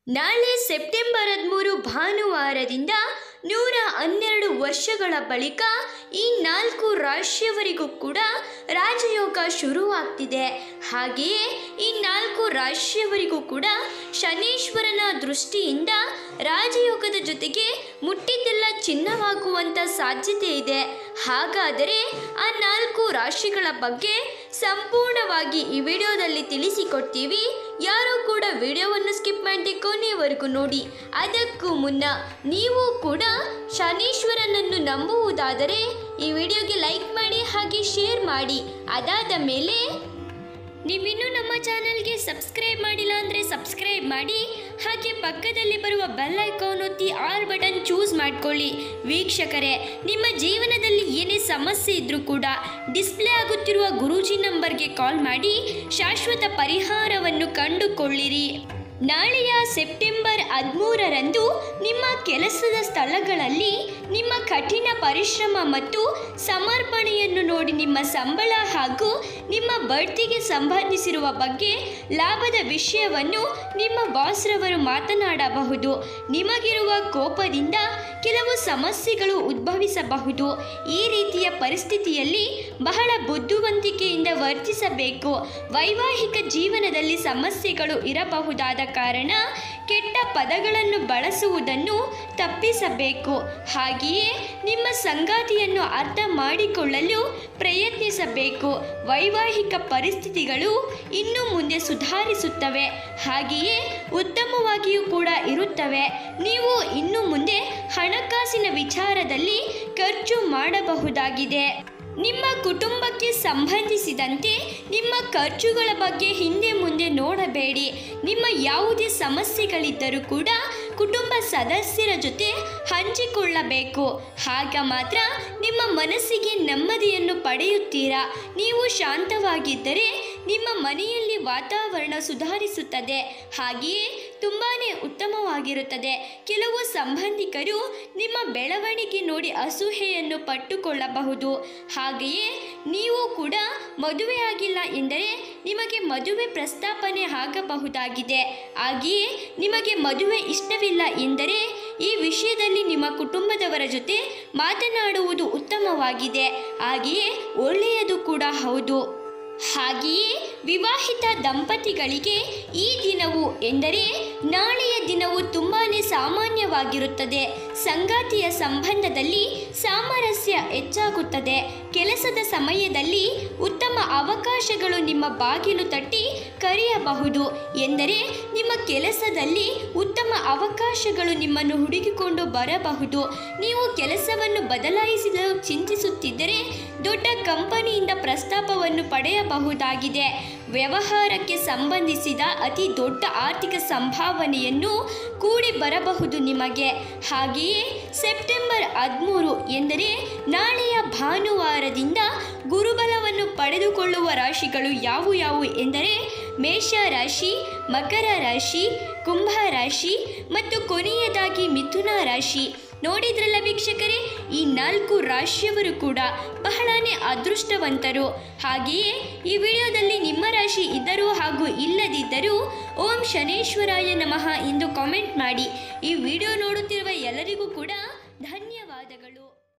ನಾಳೆ ಸೆಪ್ಟೆಂಬರ್ ಹದಿಮೂರು ಭಾನುವಾರದಿಂದ ನೂರ ಹನ್ನೆರಡು ವರ್ಷಗಳ ಬಳಿಕ ಈ ನಾಲ್ಕು ರಾಶಿಯವರಿಗೂ ಕೂಡ ರಾಜಯೋಗ ಶುರುವಾಗ್ತಿದೆ ಹಾಗೆಯೇ ಈ ನಾಲ್ಕು ರಾಶಿಯವರಿಗೂ ಕೂಡ ಶನೀಶ್ವರನ ದೃಷ್ಟಿಯಿಂದ ರಾಜಯೋಗದ ಜೊತೆಗೆ ಮುಟ್ಟಿದ್ದೆಲ್ಲ ಚಿನ್ನವಾಗುವಂಥ ಸಾಧ್ಯತೆ ಇದೆ ಹಾಗಾದರೆ ಆ ನಾಲ್ಕು ರಾಶಿಗಳ ಬಗ್ಗೆ ಸಂಪೂರ್ಣವಾಗಿ ಈ ವಿಡಿಯೋದಲ್ಲಿ ತಿಳಿಸಿಕೊಡ್ತೀವಿ ಯಾರು ಕೂಡ ವಿಡಿಯೋವನ್ನು ಸ್ಕಿಪ್ ಮಾಡದೆ ಕೊನೆಯವರೆಗೂ ನೋಡಿ ಅದಕ್ಕೂ ಮುನ್ನ ನೀವು ಕೂಡ ಶನೀಶ್ವರನನ್ನು ನಂಬುವುದಾದರೆ ಈ ವಿಡಿಯೋಗೆ ಲೈಕ್ ಮಾಡಿ ಹಾಗೆ ಶೇರ್ ಮಾಡಿ ಅದಾದ ಮೇಲೆ ನೀವಿನ್ನೂ ನಮ್ಮ ಚಾನಲ್ಗೆ ಸಬ್ಸ್ಕ್ರೈಬ್ ಮಾಡಿಲ್ಲ ಅಂದರೆ ಸಬ್ಸ್ಕ್ರೈಬ್ ಮಾಡಿ ಹಾಗೆ ಪಕ್ಕದಲ್ಲಿ ಬರುವ ಬೆಲ್ ಐಕಾನ್ ಒತ್ತಿ ಆಲ್ ಬಟನ್ ಚೂಸ್ ಮಾಡ್ಕೊಳ್ಳಿ ವೀಕ್ಷಕರೇ ನಿಮ್ಮ ಜೀವನದಲ್ಲಿ ಏನೇ ಸಮಸ್ಯೆ ಇದ್ರೂ ಕೂಡ ಡಿಸ್ಪ್ಲೇ ಆಗುತ್ತಿರುವ ಗುರೂಜಿ ನಂಬರ್ಗೆ ಕಾಲ್ ಮಾಡಿ ಶಾಶ್ವತ ಪರಿಹಾರವನ್ನು ಕಂಡುಕೊಳ್ಳಿರಿ ನಾಳೆಯ ಸೆಪ್ಟೆಂಬರ್ ಹದಿಮೂರರಂದು ನಿಮ್ಮ ಕೆಲಸದ ಸ್ಥಳಗಳಲ್ಲಿ ನಿಮ್ಮ ಕಠಿಣ ಪರಿಶ್ರಮ ಮತ್ತು ಸಮರ್ಪಣೆಯನ್ನು ನೋಡಿ ನಿಮ್ಮ ಸಂಬಳ ಹಾಗೂ ನಿಮ್ಮ ಬಡ್ತಿಗೆ ಸಂಬಂಧಿಸಿರುವ ಬಗ್ಗೆ ಲಾಭದ ವಿಷಯವನ್ನು ನಿಮ್ಮ ಬಾಸ್ರವರು ಮಾತನಾಡಬಹುದು ನಿಮಗಿರುವ ಕೋಪದಿಂದ ಕೆಲವು ಸಮಸ್ಯೆಗಳು ಉದ್ಭವಿಸಬಹುದು ಈ ರೀತಿಯ ಪರಿಸ್ಥಿತಿಯಲ್ಲಿ ಬಹಳ ಬುದ್ಧಿವಂತಿಕೆಯಿಂದ ವರ್ತಿಸಬೇಕು ವೈವಾಹಿಕ ಜೀವನದಲ್ಲಿ ಸಮಸ್ಯೆಗಳು ಇರಬಹುದಾದ ಕಾರಣ ಕೆಟ್ಟ ಪದಗಳನ್ನು ಬಳಸುವುದನ್ನು ತಪ್ಪಿಸಬೇಕು ಹಾಗೆಯೇ ನಿಮ್ಮ ಸಂಗಾತಿಯನ್ನು ಅರ್ಥ ಮಾಡಿಕೊಳ್ಳಲು ಪ್ರಯತ್ನಿಸಬೇಕು ವೈವಾಹಿಕ ಪರಿಸ್ಥಿತಿಗಳು ಇನ್ನು ಮುಂದೆ ಸುಧಾರಿಸುತ್ತವೆ ಹಾಗೆಯೇ ಉತ್ತಮವಾಗಿಯೂ ಕೂಡ ಇರುತ್ತವೆ ನೀವು ಇನ್ನು ಮುಂದೆ ಹಣಕಾಸಿನ ವಿಚಾರದಲ್ಲಿ ಖರ್ಚು ಮಾಡಬಹುದಾಗಿದೆ ನಿಮ್ಮ ಕುಟುಂಬಕ್ಕೆ ಸಂಬಂಧಿಸಿದಂತೆ ನಿಮ್ಮ ಖರ್ಚುಗಳ ಬಗ್ಗೆ ಹಿಂದೆ ಮುಂದೆ ನೋಡಬೇಡಿ ನಿಮ್ಮ ಯಾವುದೇ ಸಮಸ್ಯೆಗಳಿದ್ದರೂ ಕೂಡ ಕುಟುಂಬ ಸದಸ್ಯರ ಜೊತೆ ಹಂಚಿಕೊಳ್ಳಬೇಕು ಆಗ ಮಾತ್ರ ನಿಮ್ಮ ಮನಸ್ಸಿಗೆ ನೆಮ್ಮದಿಯನ್ನು ಪಡೆಯುತ್ತೀರಾ ನೀವು ಶಾಂತವಾಗಿದ್ದರೆ ನಿಮ್ಮ ಮನೆಯಲ್ಲಿ ವಾತಾವರಣ ಸುಧಾರಿಸುತ್ತದೆ ಹಾಗೆಯೇ ತುಂಬಾ ಉತ್ತಮವಾಗಿರುತ್ತದೆ ಕೆಲವು ಸಂಬಂಧಿಕರು ನಿಮ್ಮ ಬೆಳವಣಿಗೆ ನೋಡಿ ಅಸೂಹೆಯನ್ನು ಪಟ್ಟುಕೊಳ್ಳಬಹುದು ಹಾಗೆಯೇ ನೀವು ಕೂಡ ಮದುವೆಯಾಗಿಲ್ಲ ಎಂದರೆ ನಿಮಗೆ ಮದುವೆ ಪ್ರಸ್ತಾಪನೆ ಆಗಬಹುದಾಗಿದೆ ಹಾಗೆಯೇ ನಿಮಗೆ ಮದುವೆ ಇಷ್ಟವಿಲ್ಲ ಎಂದರೆ ಈ ವಿಷಯದಲ್ಲಿ ನಿಮ್ಮ ಕುಟುಂಬದವರ ಜೊತೆ ಮಾತನಾಡುವುದು ಉತ್ತಮವಾಗಿದೆ ಹಾಗೆಯೇ ಒಳ್ಳೆಯದು ಕೂಡ ಹೌದು ಹಾಗೆಯೇ ವಿವಾಹಿತ ದಂಪತಿಗಳಿಗೆ ಈ ದಿನವು ಎಂದರೆ ನಾಳೆಯ ದಿನವು ತುಂಬಾ ಸಾಮಾನ್ಯವಾಗಿರುತ್ತದೆ ಸಂಗಾತಿಯ ಸಂಬಂಧದಲ್ಲಿ ಸಾಮರಸ್ಯ ಹೆಚ್ಚಾಗುತ್ತದೆ ಕೆಲಸದ ಸಮಯದಲ್ಲಿ ಉತ್ತಮ ಅವಕಾಶಗಳು ನಿಮ್ಮ ಬಾಗಿಲು ತಟ್ಟಿ ಕರೆಯಬಹುದು ಎಂದರೆ ನಿಮ್ಮ ಕೆಲಸದಲ್ಲಿ ಉತ್ತಮ ಅವಕಾಶಗಳು ನಿಮ್ಮನ್ನು ಹುಡುಕಿಕೊಂಡು ಬರಬಹುದು ನೀವು ಕೆಲಸವನ್ನು ಬದಲಾಯಿಸಲು ಚಿಂತಿಸುತ್ತಿದ್ದರೆ ದೊಡ್ಡ ಕಂಪನಿಯಿಂದ ಪ್ರಸ್ತಾಪವನ್ನು ಪಡೆಯಬಹುದಾಗಿದೆ ವ್ಯವಹಾರಕ್ಕೆ ಸಂಬಂಧಿಸಿದ ಅತಿ ದೊಡ್ಡ ಆರ್ಥಿಕ ಸಂಭಾವನೆಯನ್ನು ಕೂಡಿ ಬರಬಹುದು ನಿಮಗೆ ಹಾಗೆಯೇ ಸೆಪ್ಟೆಂಬರ್ ಹದಿಮೂರು ಎಂದರೆ ನಾಳೆಯ ಭಾನುವಾರದಿಂದ ಗುರುಬಲವನ್ನು ಪಡೆದುಕೊಳ್ಳುವ ರಾಶಿಗಳು ಯಾವುವು ಯಾವುವು ಎಂದರೆ ಮೇಷ ರಾಶಿ ಮಕರ ರಾಶಿ ಕುಂಭ ರಾಶಿ ಮತ್ತು ಕೊನೆಯದಾಗಿ ಮಿಥುನ ರಾಶಿ ನೋಡಿದ್ರಲ್ಲ ವೀಕ್ಷಕರೇ ಈ ನಾಲ್ಕು ರಾಶಿಯವರು ಕೂಡ ಬಹಳನೇ ಅದೃಷ್ಟವಂತರು ಹಾಗೆಯೇ ಈ ವಿಡಿಯೋದಲ್ಲಿ ನಿಮ್ಮ ರಾಶಿ ಇದ್ದರೂ ಹಾಗೂ ಇಲ್ಲದಿದ್ದರೂ ಓಂ ಶನೇಶ್ವರಾಯ ನಮಃ ಎಂದು ಕಾಮೆಂಟ್ ಮಾಡಿ ಈ ವಿಡಿಯೋ ನೋಡುತ್ತಿರುವ ಎಲ್ಲರಿಗೂ ಕೂಡ